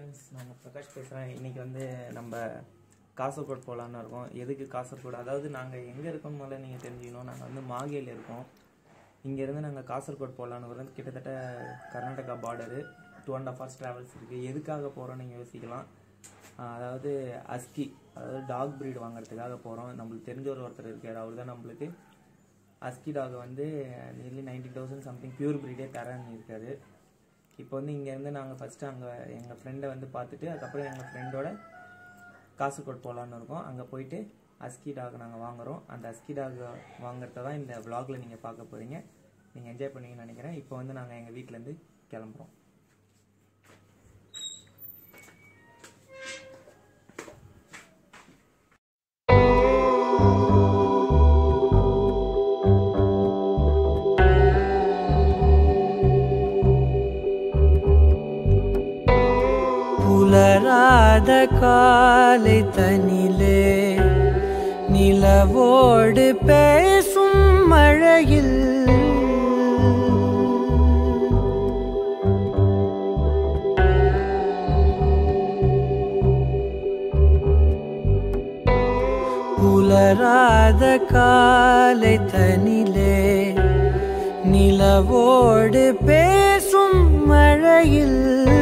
Friends நாங்கள் பிரகாஷ் பேசுகிறேன் இன்றைக்கி வந்து நம்ம காசர்கோட் போகலான்னு இருக்கோம் எதுக்கு காசர்கோடு அதாவது நாங்கள் எங்கே இருக்கோம் முதல்ல நீங்கள் தெரிஞ்சுக்கணும் நாங்கள் வந்து மாகேயில் இருக்கோம் இங்கேருந்து நாங்கள் காசர்கோட் போகலான்னு வரோம் கிட்டத்தட்ட Karnataka border two and half hours travels இருக்குது எதுக்காக போகிறோம் நீங்கள் யோசிக்கலாம் ஆஹ் அதாவது அஸ்கி அதாவது டாக் breed வாங்குறதுக்காக போகிறோம் நம்மளுக்கு தெரிஞ்ச ஒரு ஒருத்தர் இருக்கார் அவர் தான் நம்மளுக்கு அஸ்கி டாக் வந்து nearly ninety thousand something pure breed தரேன்னு இருக்காரு இப்போ வந்து இங்கேருந்து நாங்கள் ஃபஸ்ட்டு அங்கே எங்கள் ஃப்ரெண்டை வந்து பார்த்துட்டு அதுக்கப்புறம் எங்கள் ஃப்ரெண்டோட காசுக்கோட் போகலான்னு இருக்கோம் அங்கே போயிட்டு அஸ்கி டாக் நாங்கள் வாங்குறோம் அந்த அஸ்கி டாக் வாங்குறத தான் இந்த vlogல நீங்கள் பார்க்க போகிறீங்க நீங்கள் என்ஜாய் பண்ணுவீங்கன்னு நினைக்கிறேன் இப்போ வந்து நாங்கள் எங்கள் வீட்டிலேருந்து கிளம்புறோம் புலராத காலை தனிலே நிலவோடு பேசும் மழையில் புலராத காலை தனிலே நிலவோடு பேசும் மழையில்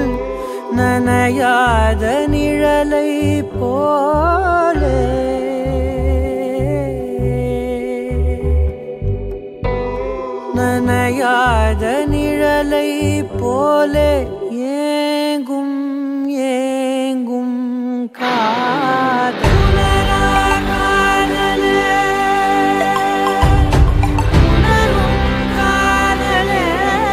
நனையாத நிழலை போலே நனையாத நிழலை போலே ஏங்கும் ஏங்கும் காதலரா காதலே உணரும் காதலே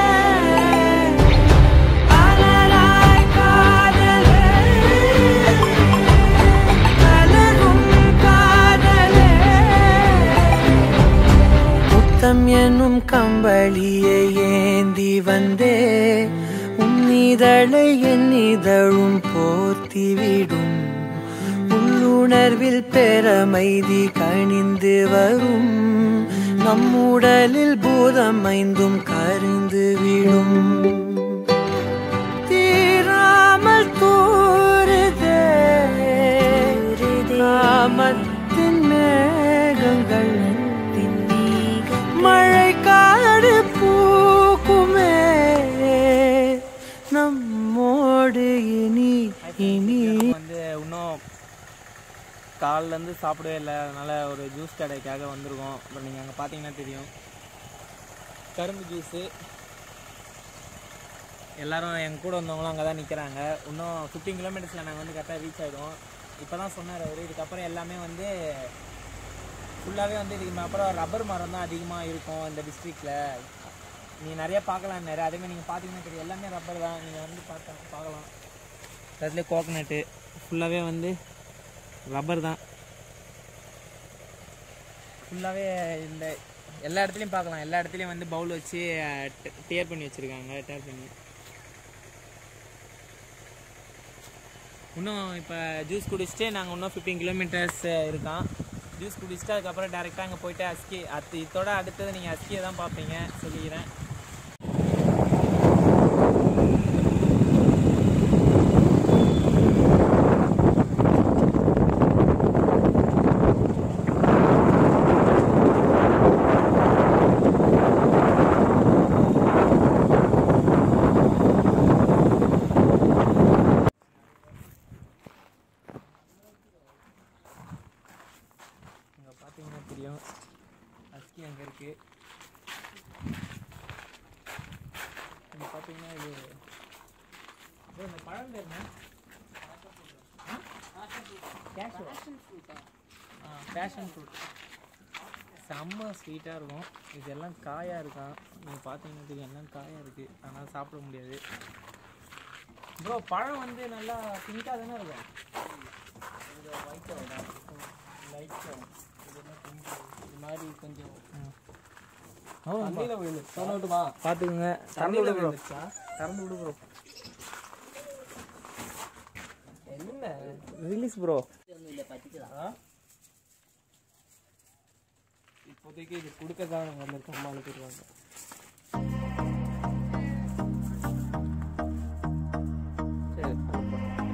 அலராய் காதலே அலரும் காதலே முத்தம் என்னும் கம்பளியை ஏந்தி வந்தே உன்னிதழை என் இதழும் போர்த்திவிடும் உள்ளுணர்வில் பெறமைதி கணிந்து வரும் நம்முடலில் பூதம் ஐந்தும் கரிந்து விடும் தீராமல் தூருதே காமத்தின் மேகங்கள் மழை காடு பூக்குமே நம்மோடு இனி இனி வந்து இன்னும் காலிலேருந்து சாப்பிடவே இல்லை அதனால் ஒரு ஜூஸ் கடைக்காக வந்திருக்கோம் அப்புறம் நீங்கள் அங்கே பார்த்தீங்கன்னா தெரியும் கரும்பு ஜூஸு எல்லாரும் எங்கள் கூட வந்தவங்களும் அங்கே தான் நிற்கிறாங்க இன்னும் ஃபிஃப்டீன் கிலோமீட்டர்ஸில் நாங்கள் வந்து கரெக்டாக ரீச் ஆகிடுவோம் இப்போ தான் சொன்னார் அவர் இதுக்கப்புறம் எல்லாமே வந்து ஃபுல்லாகவே வந்து இதுக்கு அப்புறம் ரப்பர் மரம் தான் அதிகமாக இருக்கும் இந்த டிஸ்ட்ரிக்டில் நீ நிறைய பார்க்கலாம் நிறைய அதேமாதிரி நீங்கள் பார்த்தீங்கன்னா தெரியும் எல்லாமே ரப்பர் தான் நீங்கள் வந்து பார்த்தா பார்க்கலாம் அதுலேயே கோகனட்டு ஃபுல்லாகவே வந்து ரப்பர் தான் ஃபுல்லாகவே இந்த எல்லா இடத்துலையும் பார்க்கலாம் எல்லா இடத்துலையும் வந்து பவுல் வச்சு டேர் பண்ணி வச்சுருக்காங்க டேர் பண்ணி இன்னும் இப்போ ஜூஸ் குடிச்சிட்டு நாங்கள் இன்னும் ஃபிஃப்டீன் கிலோமீட்டர்ஸ் இருக்கான் ஜூஸ் குடிச்சிட்டு அதுக்கப்புறம் டேரெக்டாக அங்கே போயிட்டு அஸ்கி அது இதோட அடுத்தது நீங்கள் அஸ்கியை தான் பார்ப்பீங்க சொல்லிக்கிறேன் இங்கே பார்த்தீங்கன்னா தெரியும் அஸ்கி அங்கே இருக்குது இங்கே பார்த்தீங்கன்னா இது bro, இந்த பழம் பேர் என்ன பேஷன் ஃப்ரூட் செம்ம ஸ்வீட்டாக இருக்கும் இதெல்லாம் காயாக இருக்கான் நீங்கள் பார்த்தீங்கன்னா தெரியும் எல்லாம் காயாக இருக்குது ஆனால் சாப்பிட முடியாது ப்ரோ பழம் வந்து நல்லா பிங்காக தானே இருக்கும் லைட்டாக இது மாதிரி கொஞ்சம் சொல்லட்டுமா பார்த்துக்குங்க திறந்து விடு ப்ரோ திறந்து விடு ப்ரோ என்ன ரிலீஸ் ப்ரோ இப்போதைக்கு இது கொடுக்க தான் வந்திருக்கோம் அம்மா அனுப்பிடுவாங்க சரி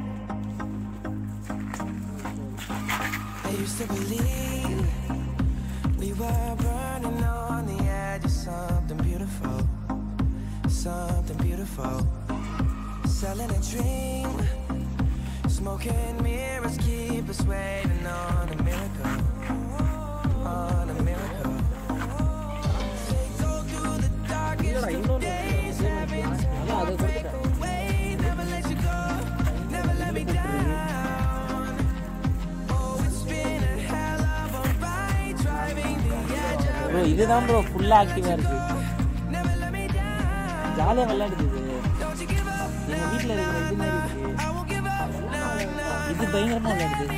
Used to believe we were burning on the edge of something beautiful, something beautiful. Selling a dream, smoking mirrors keep us waiting on a miracle, on a miracle. They go through the darkest of days, having to break away, never let you go, never let me down. Oh, it's been a hell of a ride, driving the edge of bro இதுதான் bro ஃபுல்லாக ஆக்டிவாக இருக்கு never let me down. ஜாலியாக விளையாடுது இது Don't you give up, எங்கள் வீட்டில் இருக்கிற இது மாதிரி இருக்கு I won't give up, no, no. இது பயங்கரமாக விளையாடுது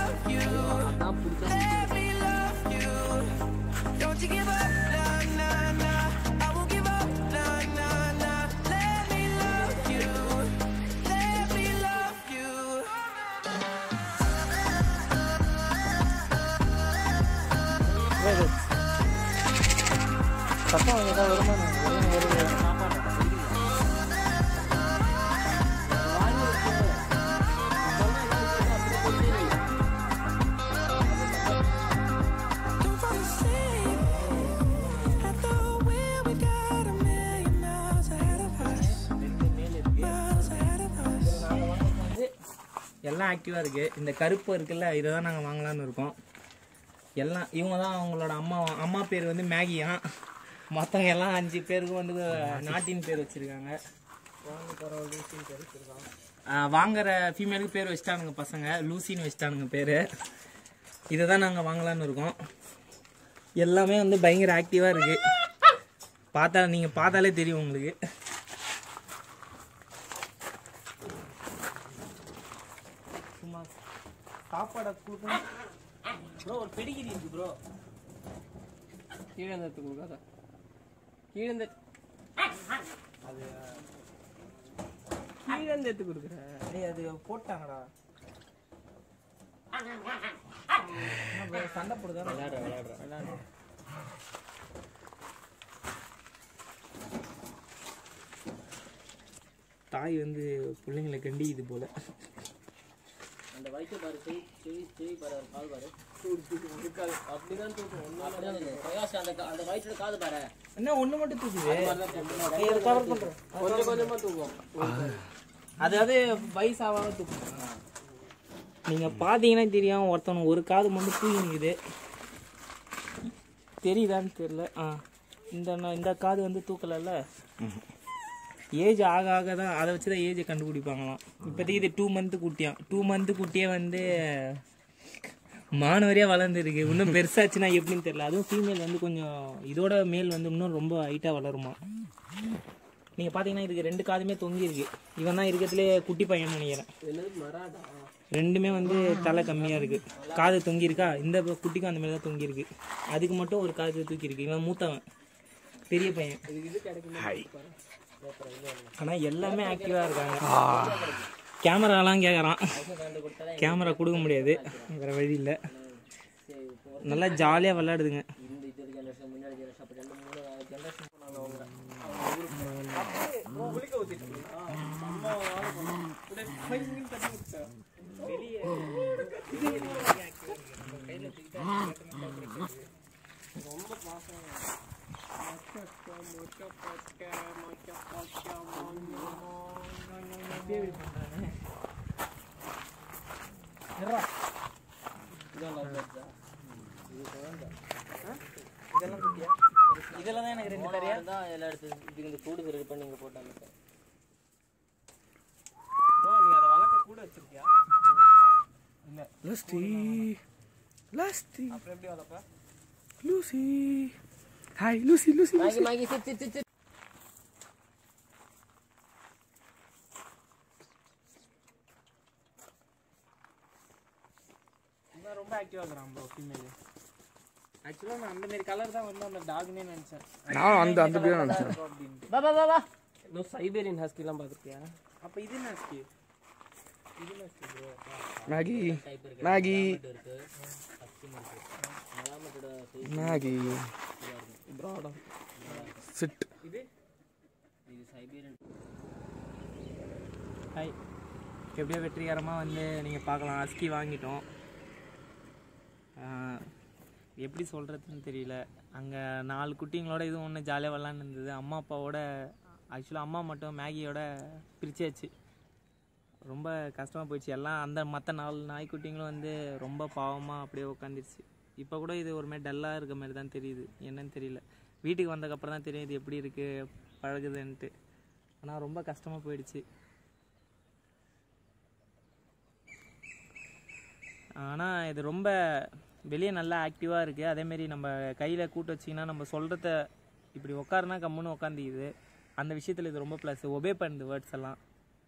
Let me love you. Don't you give up, no, no, no. I won't give up, no, no, no. Let me love you. Let me love you. சத்தம் ஏதாவது வருமானம் வருது Don't fall asleep at the wheel. We got a million miles ahead of us. Miles ahead of us. எல்லாம் ஆக்டிவாக இருக்குது இந்த கருப்பு இருக்குல்ல இதை தான் நாங்கள் வாங்கலாம்னு இருக்கோம் எல்லாம் இவங்க தான் அவங்களோட அம்மா அம்மா பேர் வந்து மேகியா மற்றவங்க எல்லாம் அஞ்சு பேருக்கும் வந்து நாட்டின் பேர் வச்சுருக்காங்க வாங்குற ஃபீமேலுக்கு பேர் வச்சிட்டானுங்க பசங்க லூசின்னு வச்சிட்டானுங்க பேர் இதை தான் நாங்கள் வாங்கலாம்னு இருக்கோம் எல்லாமே வந்து பயங்கர ஆக்டிவாக இருக்குது பார்த்தா நீங்கள் பார்த்தாலே தெரியும் உங்களுக்கு சும்மா சாப்பாடை கொடுக்கணும் ப்ரோ ஒரு பெடிகிரி இருக்கு ப்ரோ கீழே இந்த எடுத்து கொடுக்காத கீழே இந்த கீழே இந்த எடுத்து கொடுக்குற டேய் அது போட்டாங்கடா என்ன bro, சண்டை போடுதா விளையாடுற விளையாடுற விளையாடுற தாய் வந்து பிள்ளைங்களை கண்டிக்குது போல அந்த வயிற்று பாரு செய் செய் செய் பாரு அது கால் பாரு இருக்காது அப்படிதான் தூக்கும் ஒன்றும் பிரகாஷ் அந்த கா- அந்த வயிற்றோட காது பாரு என்ன ஒண்ணு மட்டும் தூக்குது கவர் பண்றோம் கொஞ்சம் கொஞ்சமா தூக்கும் அதாவது வயசாவாக தூக்கும் நீங்க பாத்தீங்கன்னா தெரியும் ஒருத்தவனுக்கு ஒரு காது மட்டும் தூக்கி நிக்குது தெரியுதான்னு தெரியல ஆ இந்த ந- இந்த காது வந்து தூக்கலல்ல ஏஜ் ஆக ஆக தான் அதை வச்சு தான் ஏஜை கண்டுபிடிப்பாங்களாம் இப்போதைக்கு இது டூ மந்த்து குட்டியாம் டூ மந்த்து குட்டியே வந்து மாணவரியாக வளர்ந்துருக்கு இன்னும் பெருசாச்சுன்னா எப்படின்னு தெரியல அதுவும் ஃபீமேல் வந்து கொஞ்சம் இதோட மேல் வந்து இன்னும் ரொம்ப ஹைட்டாக வளருமா நீங்கள் பார்த்தீங்கன்னா இதுக்கு ரெண்டு காதுமே தொங்கி இருக்கு இவன் தான் இருக்கிறதுலே குட்டி பையன் நினைக்கிறேன் என்னது மராடா ரெண்டுமே வந்து தலை கம்மியாக இருக்கு காது தொங்கி இருக்கா இந்த குட்டிக்கும் அந்த மாதிரி தான் தொங்கி இருக்கு அதுக்கு மட்டும் ஒரு காது தூக்கி இருக்கு இவன் மூத்தவன் பெரிய பையன் ஆனால் எல்லாமே ஆக்டிவாக இருக்காங்க கேமராலாம் கேட்குறான் கேமரா கொடுக்க முடியாது வேற வழி இல்லை நல்லா ஜாலியாக விளையாடுதுங்க இந்த இது ஜெனரேஷன் முன்னாடி ஜெனரேஷன் அப்போ ரெண்டு மூணு ஜெனரேஷன் போனாங்க அவங்க இதெல்லாம் குட்டியா இதெல்லாம் தான் எனக்கு ரெண்டு தரையா தான் எல்லாம் எடுத்து இதுக்கு இந்த கூடு ரெடி பண்ணி இங்கே போட்டாங்க நீ அதை வளர்க்க கூட வச்சிருக்கியா Lusty. Lusty. அப்புறம் எப்படி வளர்ப்ப Lucy. Hi, Lucy, Lucy. Maggie Maggie sit sit sit இவன் ரொம்ப ஆக்டிவாக இருக்கிறான் ப்ரோ ஃபீமேல் ஆக்சுவலாக நான் அந்த மாதிரி கலர் தான் வந்து அந்த டாக்னே நினச்சேன் நானும் அந்த அந்த பேர் நினச்சேன் அப்படின்ட்டு வா வா வா வா இன்னும் சைபேரியன் ஹஸ்கிலாம் பார்த்துருக்கியா அப்போ இது என்ன ஸ்கி இது என்ன ஸ்கி ப்ரோ மேகி டைப் இருக்கு மேகி இருக்கு ஹஸ்கிம் இருக்கு மலாமத்தோட மேகி ப்ராடம் சிட் இது இது சைபேரியன் ஹாய் எப்படியோ வெற்றிகரமாக வந்து நீங்கள் பார்க்கலாம் அஸ்கி வாங்கிட்டோம் ஆஹ், எப்படி சொல்கிறதுன்னு தெரியல அங்கே நாலு குட்டிங்களோட இது ஒன்று ஜாலியாக விளாண்டு இருந்தது அம்மா அப்பாவோட ஆக்சுவலாக அம்மா மட்டும் மேகியோட பிரிச்சாச்சு ரொம்ப கஷ்டமாக போயிடுச்சு எல்லாம் அந்த மற்ற நாலு நாய்க்குட்டிங்களும் வந்து ரொம்ப பாவமாக அப்படியே உட்காந்துருச்சு இப்போ கூட இது ஒரு மாதிரி டல்லாக இருக்க மாதிரி தான் தெரியுது என்னன்னு தெரியல வீட்டுக்கு வந்ததுக்கப்புறம் தான் தெரியும் இது எப்படி இருக்குது பழகுதுன்ட்டு ஆனால் ரொம்ப கஷ்டமாக போயிடுச்சு ஆனால் இது ரொம்ப வெளியே நல்லா ஆக்டிவாக இருக்குது அதேமாரி நம்ம கையில் கூட்டு வச்சிங்கன்னா நம்ம சொல்கிறத இப்படி உட்காருனா கம்முன்னு உட்காந்துக்குது அந்த விஷயத்தில் இது ரொம்ப ப்ளஸ் ஒபே பண்ணுது வேர்ட்ஸ் எல்லாம்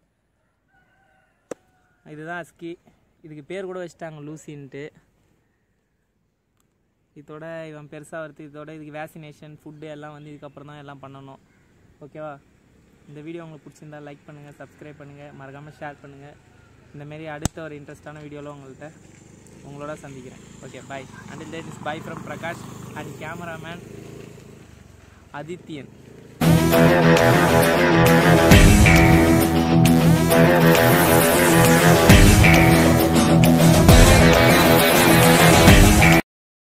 இதுதான் அஸ்கி இதுக்கு பேர் கூட வச்சுட்டாங்க லூசின்ட்டு இதோட இவன் பெருசாக வருது இதோட இதுக்கு வேக்சினேஷன் ஃபுட்டு எல்லாம் வந்து இதுக்கப்புறம் தான் எல்லாம் பண்ணணும் ஓகேவா இந்த வீடியோ உங்களுக்கு பிடிச்சிருந்தா லைக் பண்ணுங்கள் சப்ஸ்கிரைப் பண்ணுங்கள் மறக்காமல் ஷேர் பண்ணுங்கள் இந்தமாரி அடுத்த ஒரு இன்ட்ரெஸ்டான வீடியோவில் உங்கள்கிட்ட உங்களோட சந்திக்கிறேன் okay bye until that is bye from Prakash and cameraman Adityan